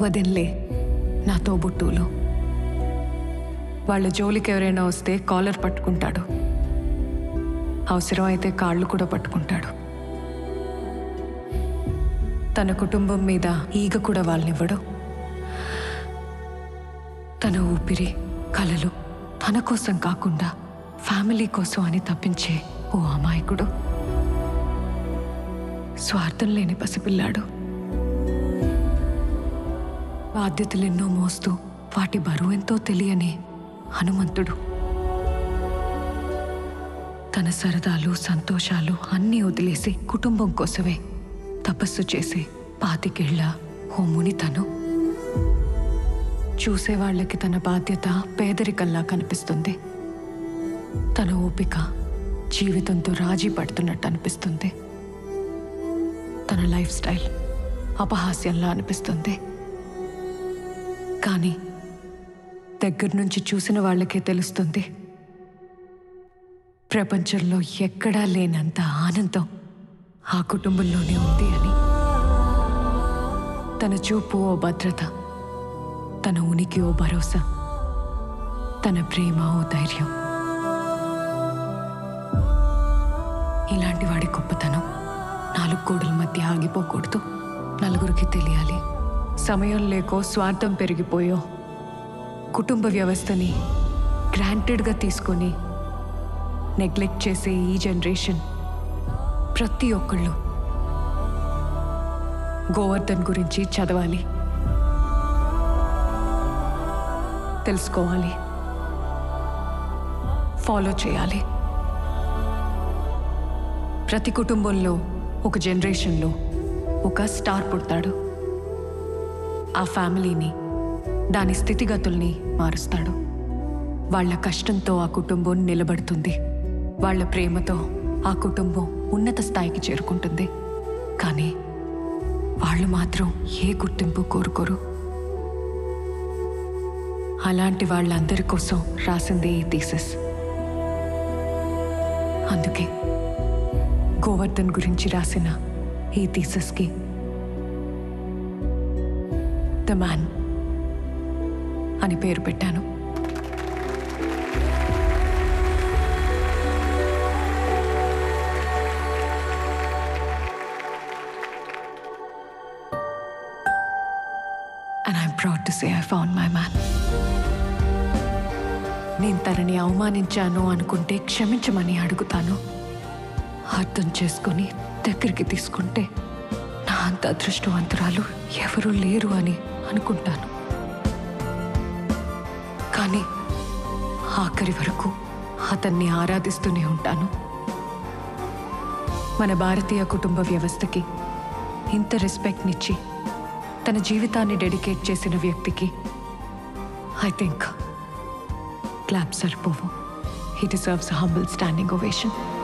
వదిన్లే నా తోబుట్టువులు వాళ్ళ జోలికి ఎవరైనా వస్తే కాలర్ పట్టుకుంటాడు అవసరం అయితే కాళ్ళు కూడా పట్టుకుంటాడు తన కుటుంబం మీద ఈగ కూడా వాళ్ళనివ్వడు తన ఊపిరి కలలు తన కోసం కాకుండా ఫ్యామిలీ కోసం అని తప్పించే ఓ అమాయకుడు స్వార్థం లేని పసిపిల్లాడు బాధ్యతలెన్నో మోస్తూ వాటి బరువెంతో తెలియని హనుమంతుడు తన సరదాలు సంతోషాలు అన్నీ వదిలేసి కుటుంబం కోసమే తపస్సు చేసి పాతికేళ్ల ఓ ముని తను చూసేవాళ్ళకి తన బాధ్యత పేదరికంలా కనిపిస్తుంది తన ఓపిక జీవితంతో రాజీ పడుతున్నట్టు అనిపిస్తుంది తన లైఫ్ స్టైల్ అపహాస్యంలా అనిపిస్తుంది కానీ దగ్గర నుంచి చూసిన వాళ్ళకే తెలుస్తుంది ప్రపంచంలో ఎక్కడా లేనంత ఆనందం ఆ కుటుంబంలోనే ఉంది అని తన చూపు ఓ భద్రత తన ఉనికి ఓ భరోసా తన ప్రేమ ఓ ధైర్యం ఇలాంటి వాడి గొప్పతనం నాలుగు గోడల మధ్య ఆగిపోకూడదు నలుగురికి తెలియాలి సమయం లేకో స్వార్థం పెరిగిపోయో కుటుంబ వ్యవస్థని గ్రాంటెడ్గా తీసుకొని నెగ్లెక్ట్ చేసే ఈ జనరేషన్ ప్రతి ఒక్కళ్ళు గోవర్ధన్ గురించి చదవాలి తెలుసుకోవాలి ఫాలో చేయాలి ప్రతి కుటుంబంలో ఒక జనరేషన్లో ఒక స్టార్ పుడతాడు ఆ ఫ్యామిలీని దాని స్థితిగతుల్ని మారుస్తాడు వాళ్ళ కష్టంతో ఆ కుటుంబం నిలబడుతుంది వాళ్ళ ప్రేమతో ఆ కుటుంబం ఉన్నత స్థాయికి చేరుకుంటుంది కానీ వాళ్ళు మాత్రం ఏ గుర్తింపు కోరుకోరు అలాంటి వాళ్ళందరి కోసం రాసింది ఈ థీసెస్ అందుకే గోవర్ధన్ గురించి రాసిన ఈ థీసెస్కి ద మ్యాన్ అని పేరు పెట్టాను and I'm proud to say I found my man నేను తనని అవమానించాను అనుకుంటే క్షమించమని అడుగుతాను అర్థం చేసుకొని దగ్గరికి తీసుకుంటే నా అంత అదృష్టవంతురాలు ఎవరూ లేరు అని అనుకుంటాను కానీ ఆఖరి వరకు అతన్ని ఆరాధిస్తూనే ఉంటాను మన భారతీయ కుటుంబ వ్యవస్థకి ఇంత రెస్పెక్ట్నిచ్చి తన జీవితాన్ని డెడికేట్ చేసిన వ్యక్తికి ఐ థింక్ క్లాప్ సరిపోవు he deserves humble standing ovation